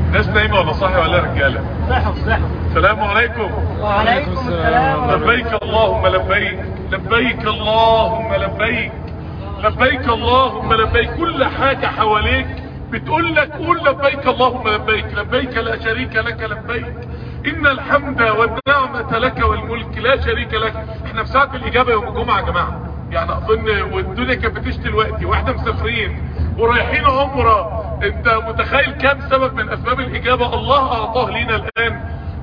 ناس نايمة ولا صاحي ولا رجالة صحوا صحوا السلام عليكم وعليكم السلام لبيك اللهم لبيك لبيك اللهم لبيك لبيك اللهم لبيك كل حاجة حواليك بتقول لك قول لبيك اللهم لبيك لبيك لا شريك لك لبيك ان الحمد والنعمة لك والملك لا شريك لك احنا في ساعة الاجابة يوم الجمعة يا جماعة يعني اظن والدنيا كانت بتشتي الوقت واحنا مسافرين ورايحين عمرة انت متخيل كام سبب من اسباب الاجابة الله اعطاه لينا الان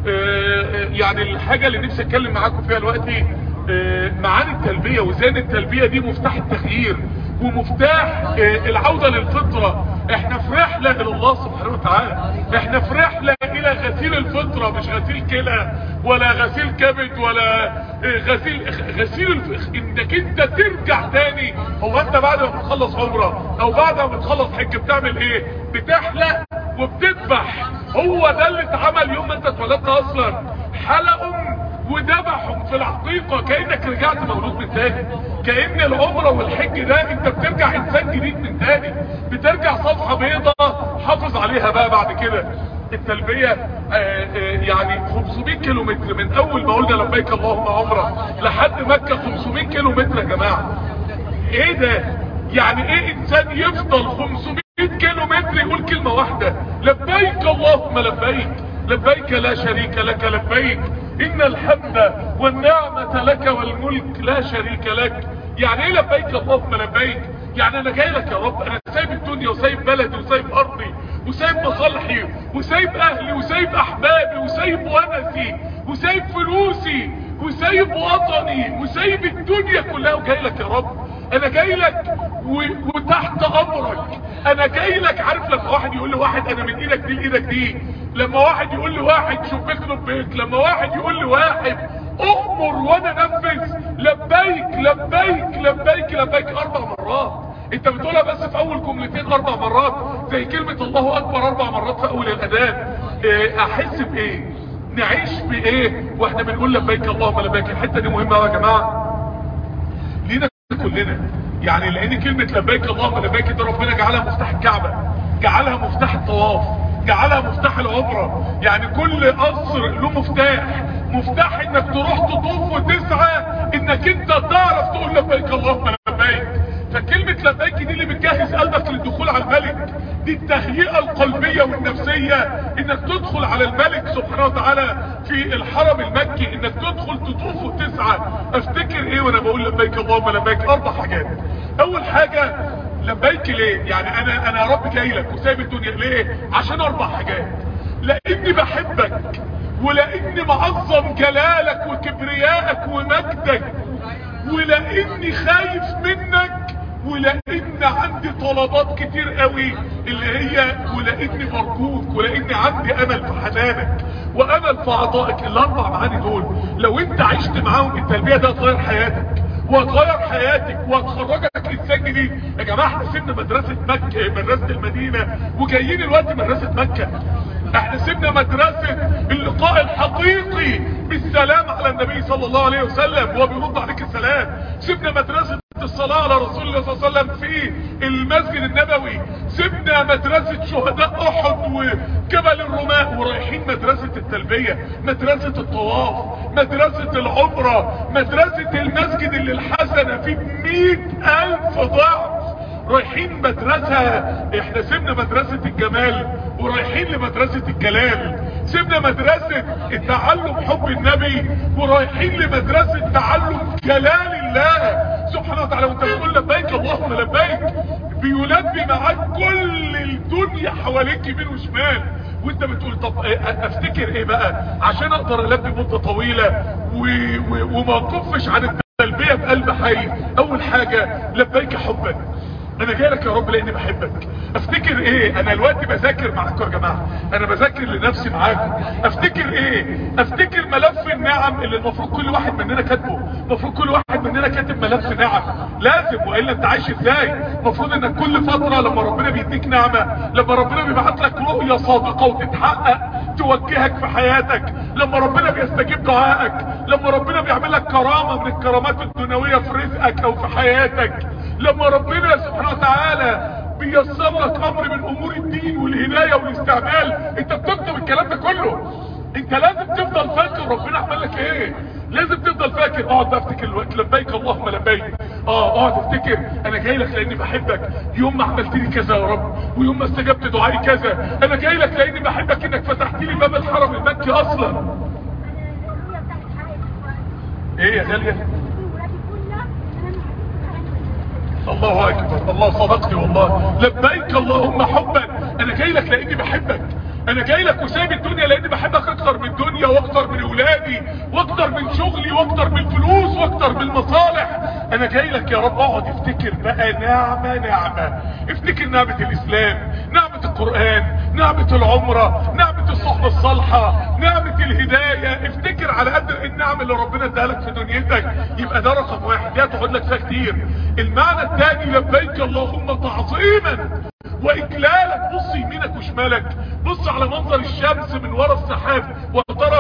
آه، يعني الحاجة اللي نفسي اتكلم معاكم فيها دلوقتي آه، معاني التلبية وزان التلبية دي مفتاح التغيير ومفتاح آه، العودة للفطرة احنا في رحلة الى الله سبحانه وتعالى احنا في رحلة الى غسيل الفطرة مش غسيل كلى ولا غسيل كبد ولا آه، غسيل غسيل الف... انك انت ترجع تاني هو انت بعد ما بتخلص عمرة او بعد ما بتخلص حج بتعمل ايه بتحلق وبتذبح هو ده اللي اتعمل يوم ما انت اتولدت اصلا حلقهم وذبحهم في الحقيقة كأنك رجعت مولود من تاني كأن العمرة والحج ده انت بترجع انسان جديد من تاني بترجع صفحة بيضة حافظ عليها بقى بعد كده التلبية آه، آه، يعني 500 كيلو متر من اول ما قلنا لبيك اللهم عمرة لحد مكة 500 كيلو متر يا جماعة ايه ده يعني ايه انسان يفضل 500 كيلو متر يقول كلمة واحدة لبيك اللهم لبيك لبيك لا شريك لك لبيك ان الحمد والنعمة لك والملك لا شريك لك يعني ايه لبيك اللهم لبيك يعني انا جاي لك يا رب انا سايب الدنيا وسايب بلدي وسايب ارضي وسايب مصالحي وسايب اهلي وسايب احبابي وسايب ونسي وسايب فلوسي وسايب وطني وسايب الدنيا كلها وجاي لك يا رب انا جاي لك و... وتحت امرك انا جاي لك عارف لما واحد يقول لواحد انا من ايدك دي لايدك دي لما واحد يقول لواحد شبيك لبيك لما واحد يقول لواحد اؤمر وانا نفذ لبيك لبيك لبيك لبيك اربع مرات انت بتقولها بس في اول جملتين اربع مرات زي كلمة الله اكبر اربع مرات في اول الاذان اه، احس بايه نعيش بايه واحنا بنقول لبيك اللهم لبيك الحتة دي مهمة أوي يا جماعة لينا كلنا يعني لان كلمة لبيك اللهم لبيك ده ربنا جعلها مفتاح الكعبة جعلها مفتاح الطواف جعلها مفتاح العمرة يعني كل قصر له مفتاح مفتاح انك تروح تطوف وتسعى انك انت تعرف تقول لبيك اللهم لبيك فكلمة لبيك دي اللي بتجهز قلبك للدخول على الملك دي التهيئة القلبية والنفسية انك تدخل على الملك سبحانه وتعالى في الحرم المكي انك تدخل تطوف وتسعى افتكر ايه وانا بقول لبيك اللهم لبيك اربع حاجات اول حاجة لبيك ليه يعني انا انا يا رب جاي لك وسايب الدنيا ليه عشان اربع حاجات لاني بحبك ولاني معظم جلالك وكبريائك ومجدك ولاني خايف منك ولان عندي طلبات كتير قوي اللي هي ولاني مرجوك ولاني عندي امل في حنانك وامل في عطائك الاربع معاني دول لو انت عشت معاهم التربيه ده هتغير حياتك وهتغير حياتك وهتخرجك انسان جديد يا جماعه احنا سيبنا مدرسه مكه مدرسه المدينه وجايين الوقت مدرسه مكه احنا سيبنا مدرسه اللقاء الحقيقي بالسلام على النبي صلى الله عليه وسلم وهو بيرد عليك السلام سيبنا مدرسه الصلاة على رسول الله صلى الله عليه وسلم في المسجد النبوي سيبنا مدرسة شهداء احد وجبل الرماء ورايحين مدرسة التلبية مدرسة الطواف مدرسة العمرة مدرسة المسجد اللي الحسنة فيه بمئة الف ضعف رايحين مدرسة احنا سيبنا مدرسة الجمال ورايحين لمدرسة الجلال سيبنا مدرسة التعلم حب النبي ورايحين لمدرسة تعلم جلال الله سبحانه وتعالى وانت بتقول لبيك اللهم لبيك بيلبي معاك كل الدنيا حواليك يمين وشمال وانت بتقول طب اه افتكر ايه بقى عشان اقدر البي مدة طويلة و... و... وما اكفش عن التلبية بقلب حي اول حاجة لبيك حبا انا جاي لك يا رب لاني بحبك افتكر ايه انا الوقت بذاكر معاكم يا جماعه انا بذاكر لنفسي معاكم افتكر ايه افتكر ملف النعم اللي المفروض كل واحد مننا كاتبه المفروض كل واحد مننا كاتب ملف نعم لازم والا انت عايش ازاي المفروض انك كل فتره لما ربنا بيديك نعمه لما ربنا بيبعت لك رؤيه صادقه وتتحقق توجهك في حياتك لما ربنا بيستجيب دعائك لما ربنا بيعمل لك كرامه من الكرامات الدنيويه في رزقك او في حياتك لما ربنا سبحانه وتعالى بيسر لك امر من امور الدين والهداية والاستعمال انت لك ايه لازم تفضل فاكر اقعد بقى افتكر الوقت لبيك اللهم لبيك اه اقعد افتكر انا جاي لك لاني بحبك يوم ما عملت لي كذا يا رب ويوم ما استجبت دعائي كذا انا جاي لك لاني بحبك انك فتحت لي باب الحرم المكي اصلا ايه يا غاليه الله اكبر الله صدقني والله لبيك اللهم حبا انا جاي لك لاني بحبك انا جاي لك وسايب الدنيا لاني بحبك اكتر من الدنيا واكتر من اولادي واكتر من شغلي واكتر من الفلوس واكتر من المصالح انا جاي لك يا رب اقعد افتكر بقى نعمة نعمة افتكر نعمة الاسلام نعمة القرآن نعمة العمرة نعمة الصحبة الصالحة نعمة الهداية افتكر على قد النعم اللي ربنا اداها لك في دنيتك يبقى ده رقم واحد دي هتقعد لك فيها كتير المعنى الثاني لبيك اللهم تعظيما واجلالك بص يمينك وشمالك بص على منظر الشمس من ورا السحاب وترى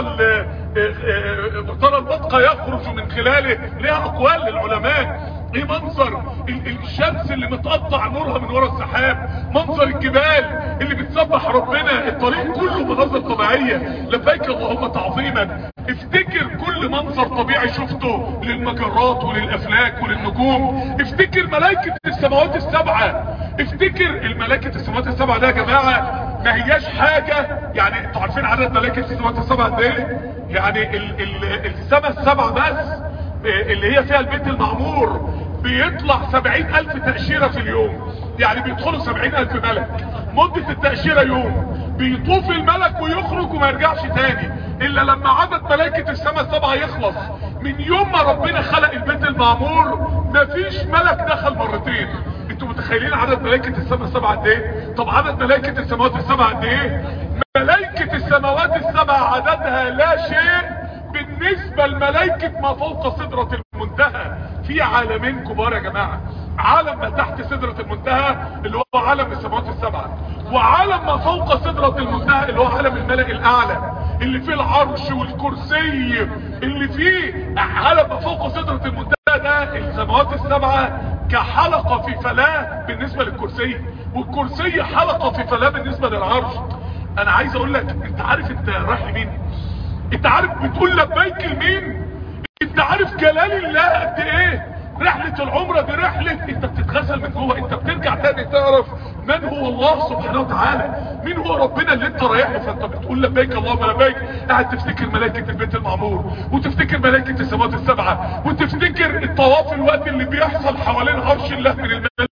وترى البطق يخرج من خلاله ليها اقوال للعلماء ايه منظر الشمس اللي متقطع نورها من ورا السحاب منظر الجبال اللي بتسبح ربنا الطريق كله مناظر طبيعية لبيك اللهم تعظيما افتكر كل منظر طبيعي شفته للمجرات وللافلاك وللنجوم افتكر ملائكة السماوات السبعة افتكر الملائكة السماوات السبعة ده يا جماعة ما هياش حاجة يعني انتوا عارفين عدد ملائكة السماوات السبعة قد ايه يعني ال ال السماء السبعة بس اللي هي فيها البيت المعمور بيطلع سبعين الف تأشيرة في اليوم يعني بيدخلوا سبعين الف ملك مدة التأشيرة يوم بيطوف الملك ويخرج وما يرجعش تاني الا لما عدد ملائكة السماء السبعة يخلص من يوم ما ربنا خلق البيت المعمور مفيش ملك دخل مرتين انتوا متخيلين عدد ملائكة السماء السبعة قد ايه طب عدد ملائكة السماوات السبعة قد ايه ملائكة السماوات السبعة عددها لا شيء بالنسبة لملائكة ما فوق سدرة المنتهى في عالمين كبار يا جماعة عالم ما تحت سدرة المنتهى اللي هو عالم السماوات السبعة وعالم ما فوق سدرة المنتهى اللي هو عالم الملأ الاعلى اللي فيه العرش والكرسي اللي فيه عالم ما فوق سدرة المنتهى ده السماوات السبعة كحلقة في فلاة بالنسبة للكرسي والكرسي حلقة في فلاة بالنسبة للعرش انا عايز اقول لك انت عارف انت رايح لمين انت عارف بتقول لبيك لمين انت عارف جلال الله قد ايه رحلة العمرة دي رحلة انت بتتغسل من جوه انت بترجع تاني تعرف من هو الله سبحانه وتعالى مين هو ربنا اللي انت رايح له فانت بتقول لبيك اللهم لبيك قاعد تفتكر ملائكة البيت المعمور وتفتكر ملائكة السماوات السبعة وتفتكر الطواف الوقت اللي بيحصل حوالين عرش الله من الملائكة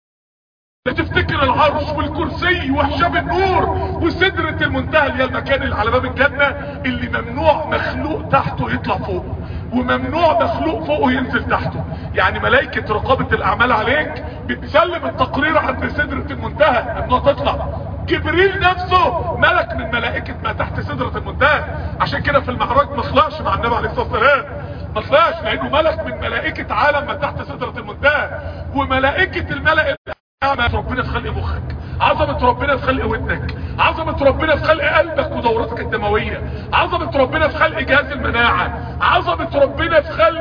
تفتكر العرش والكرسي وحشاب النور وسدرة المنتهى اللي هي المكان اللي على باب الجنة اللي ممنوع مخلوق تحته يطلع فوق وممنوع مخلوق فوقه ينزل تحته يعني ملائكة رقابة الاعمال عليك بتسلم التقرير عند سدرة المنتهى انها تطلع جبريل نفسه ملك من ملائكة ما تحت سدرة المنتهى عشان كده في المعراج ما طلعش مع النبي عليه الصلاة والسلام ما طلعش لانه ملك من ملائكة عالم ما تحت سدرة المنتهى وملائكة الملأ عظمة ربنا في خلق مخك عظمة ربنا في خلق ودنك عظمة ربنا في خلق قلبك ودورتك الدموية عظمة ربنا في خلق جهاز المناعة عظمة ربنا في خلق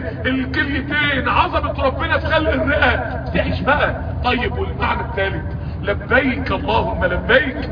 الكليتين عظمة ربنا في خلق الرئة تعيش بقى طيب والمعنى الثالث لبيك اللهم لبيك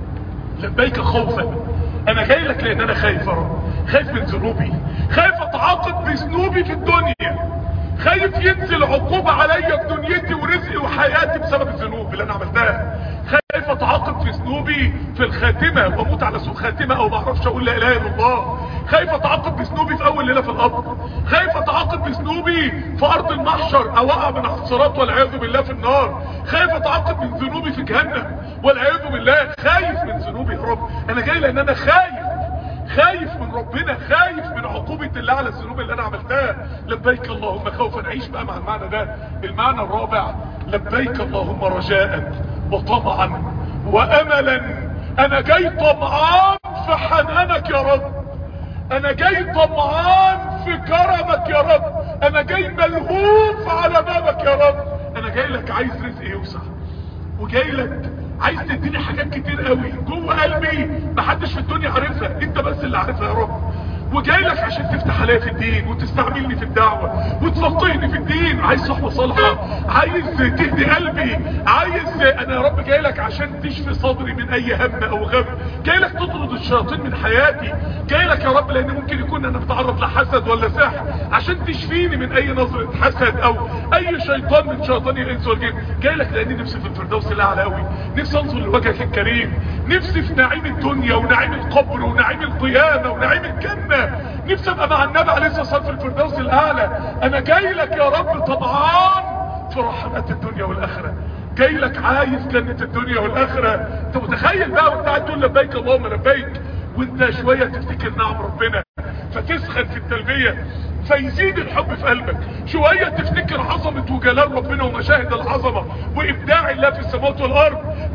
لبيك خوفا انا جاي لك لان انا خايف يا رب خايف من ذنوبي خايف اتعاقب بذنوبي في الدنيا خايف ينزل عقوبة عليا في دنيتي ورزقي وحياتي بسبب الذنوب اللي انا عملتها خايف اتعاقب في ذنوبي في الخاتمة واموت على سوء خاتمة او ما اعرفش اقول لا اله الا الله خايف اتعاقب بذنوبي في اول ليلة في القبر خايف اتعاقب بذنوبي في ارض المحشر او اقع من الصراط والعياذ بالله في النار خايف اتعاقب من ذنوبي في جهنم والعياذ بالله خايف من ذنوبي يا رب انا جاي لان انا خايف خايف من ربنا خايف من عقوبة الله على الذنوب اللي انا عملتها لبيك اللهم خوفا عيش بقى مع المعنى ده المعنى الرابع لبيك اللهم رجاء وطمعا واملا انا جاي طمعان في حنانك يا رب انا جاي طمعان في كرمك يا رب انا جاي ملهوف على بابك يا رب انا جاي لك عايز رزق يوسع وجاي لك عايز تديني حاجات كتير قوي جوه قلبي محدش في الدنيا عارفها انت بس اللي عارفها يا رب وجاي لك عشان تفتح عليا في الدين وتستعملني في الدعوة وتفقهني في الدين عايز صحبة صالحة عايز تهدي قلبي عايز انا يا رب جاي لك عشان تشفي صدري من اي هم او غم جاي لك تطرد الشياطين من حياتي جاي لك يا رب لان ممكن يكون انا بتعرض لحسد ولا سحر عشان تشفيني من اي نظرة حسد او اي شيطان من شياطان الانس والجن جاي لك لاني نفسي في الفردوس الاعلى قوي نفسي انظر لوجهك الكريم نفسي في نعيم الدنيا ونعيم القبر ونعيم القيامة ونعيم الجنة نفسي ابقى مع النبي عليه الصلاة والسلام في الفردوس الاعلى انا جاي لك يا رب طبعا في رحمات الدنيا والاخرة جاي لك عايز جنة الدنيا والاخرة انت متخيل بقى وانت قاعد تقول لبيك اللهم لبيك وانت شوية تفتكر نعم ربنا فتسخن في التلبية فيزيد الحب في قلبك شوية تفتكر عظمة وجلال ربنا ومشاهد العظمة وابداع الله في السماوات والارض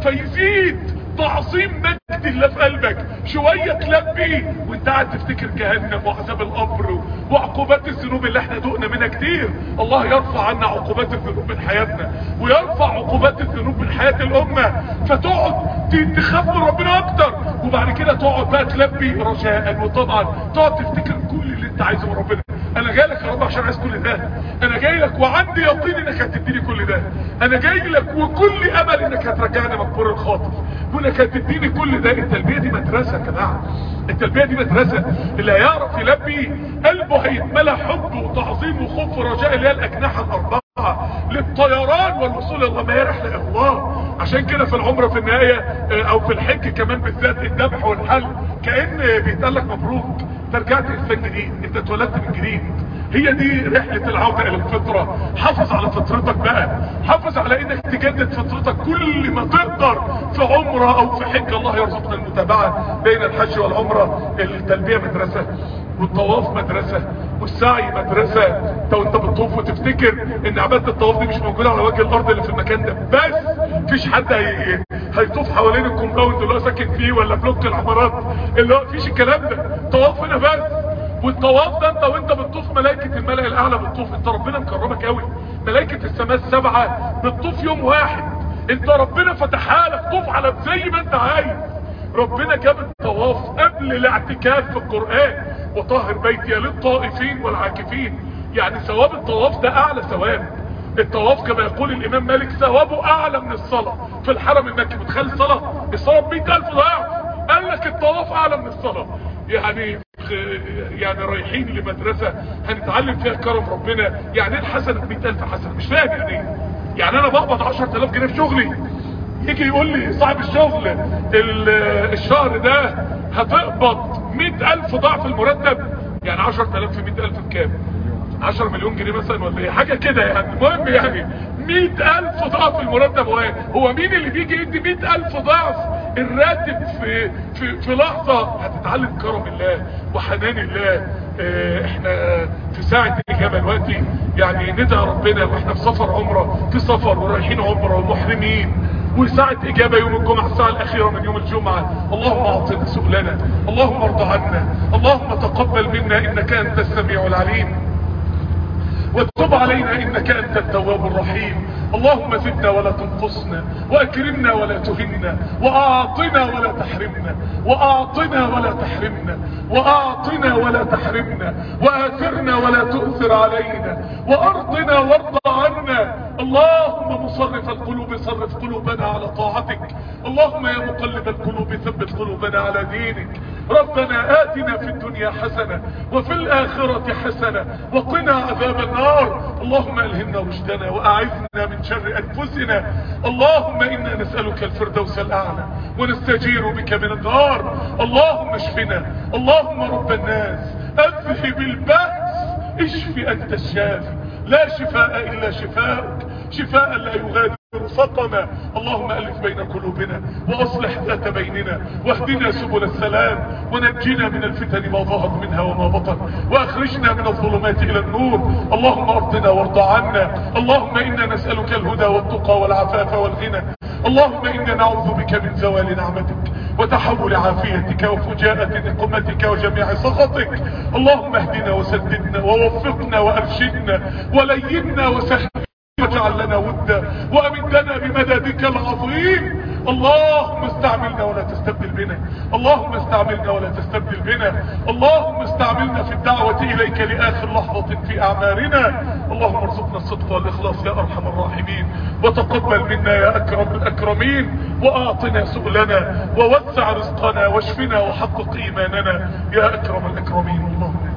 فيزيد تعظيم مجد الله في قلبك شوية تلبي وانت قاعد تفتكر جهنم وعذاب القبر وعقوبات الذنوب اللي احنا دقنا منها كتير الله يرفع عنا عقوبات الذنوب من حياتنا ويرفع عقوبات الذنوب من حياة الامة فتقعد تخاف من ربنا اكتر وبعد كده تقعد بقى تلبي رجاء وطبعا تقعد تفتكر كل اللي انت عايزه من ربنا انا جاي لك يا رب عشان عايز كل ده انا جاي لك وعندي يقين انك هتديني كل ده انا جاي لك وكل امل انك هترجعني مقبور الخاطر وانك هتديني كل ده التلبيه دي مدرسه يا جماعه التلبيه دي مدرسه اللي هيعرف يلبي قلبه هيتملى حب وتعظيم وخوف ورجاء اللي هي الاجنحه الاربعه للطيران والوصول الى الله ما هي رحله الله عشان كده في العمره في النهايه او في الحج كمان بالذات الذبح والحل كان بيتقال لك مبروك انت رجعت انسان جديد انت اتولدت من جديد هي دي رحلة العودة الى الفطرة حافظ على فطرتك بقى حافظ على انك تجدد فطرتك كل ما تقدر في عمرة او في حج الله يرزقنا المتابعة بين الحج والعمرة التلبية مدرسة والطواف مدرسة والسعي مدرسة انت وانت بتطوف وتفتكر ان عبادة الطواف دي مش موجودة على وجه الارض اللي في المكان ده بس مفيش حد هي... هيطوف حوالين الكومباوند اللي هو ساكن فيه ولا بلوك العمارات اللي هو مفيش الكلام ده طواف هنا بس والطواف ده انت وانت بتطوف ملائكة الملأ الاعلى بتطوف انت ربنا مكرمك قوي ملائكة السماء السبعة بتطوف يوم واحد انت ربنا فتحها لك طوف على زي ما انت عايز ربنا جاب الطواف قبل الاعتكاف في القرآن وطهر بيتي للطائفين والعاكفين يعني ثواب الطواف ده اعلى ثواب الطواف كما يقول الامام مالك ثوابه اعلى من الصلاة في الحرم المكي متخيل الصلاة الصلاة ب 100000 ضعف قال لك الطواف اعلى من الصلاة يعني يعني رايحين لمدرسة هنتعلم فيها كرم ربنا يعني ايه الحسنة ب 100000 حسنة مش فاهم يعني ايه يعني انا بقبض 10000 جنيه في شغلي يجي يقول لي صاحب الشغل الشهر ده هتقبض 100000 ضعف المرتب يعني 10000 في 100000 بكام 10 مليون جنيه مثلا ولا ايه حاجة كده يعني المهم يعني 100000 ضعف المرتب هو هو مين اللي بيجي يدي 100000 ضعف الراتب في في في لحظة هتتعلم كرم الله وحنان الله اه احنا في ساعة اجابة دلوقتي يعني ندعي ربنا واحنا في سفر عمرة في سفر ورايحين عمرة ومحرمين وساعة اجابة يوم الجمعة الساعة الاخيرة من يوم الجمعة اللهم اعطنا سؤلنا اللهم ارضى عنا اللهم تقبل منا انك انت السميع العليم وتب علينا انك انت التواب الرحيم اللهم زدنا ولا تنقصنا واكرمنا ولا تهنا واعطنا ولا تحرمنا واعطنا ولا تحرمنا واعطنا ولا تحرمنا واثرنا ولا تؤثر علينا وارضنا وارض عنا اللهم مصرف القلوب صرف قلوبنا على طاعتك اللهم يا مقلب القلوب ثبت قلوبنا على دينك ربنا آتنا في الدنيا حسنة وفي الآخرة حسنة وقنا عذاب النار اللهم ألهمنا رشدنا وأعذنا من شر أنفسنا اللهم إنا نسألك الفردوس الأعلى ونستجير بك من النار اللهم اشفنا اللهم رب الناس أذهب البأس اشفي أنت الشافي لا شفاء إلا شفاءك شفاء لا يغادر سقما اللهم ألف بين قلوبنا وأصلح ذات بيننا واهدنا سبل السلام ونجنا من الفتن ما ظهر منها وما بطن وأخرجنا من الظلمات إلى النور اللهم أرضنا وارض عنا اللهم إنا نسألك الهدى والتقى والعفاف والغنى اللهم إنا نعوذ بك من زوال نعمتك وتحول عافيتك وفجاءة نقمتك وجميع سخطك اللهم اهدنا وسددنا ووفقنا وأرشدنا ولينا وسهلنا واجعل لنا ودا وامدنا بمددك العظيم اللهم استعملنا ولا تستبدل بنا اللهم استعملنا ولا تستبدل بنا اللهم استعملنا في الدعوة اليك لاخر لحظة في اعمارنا اللهم ارزقنا الصدق والاخلاص يا ارحم الراحمين وتقبل منا يا اكرم الاكرمين واعطنا سؤلنا ووسع رزقنا واشفنا وحقق ايماننا يا اكرم الاكرمين اللهم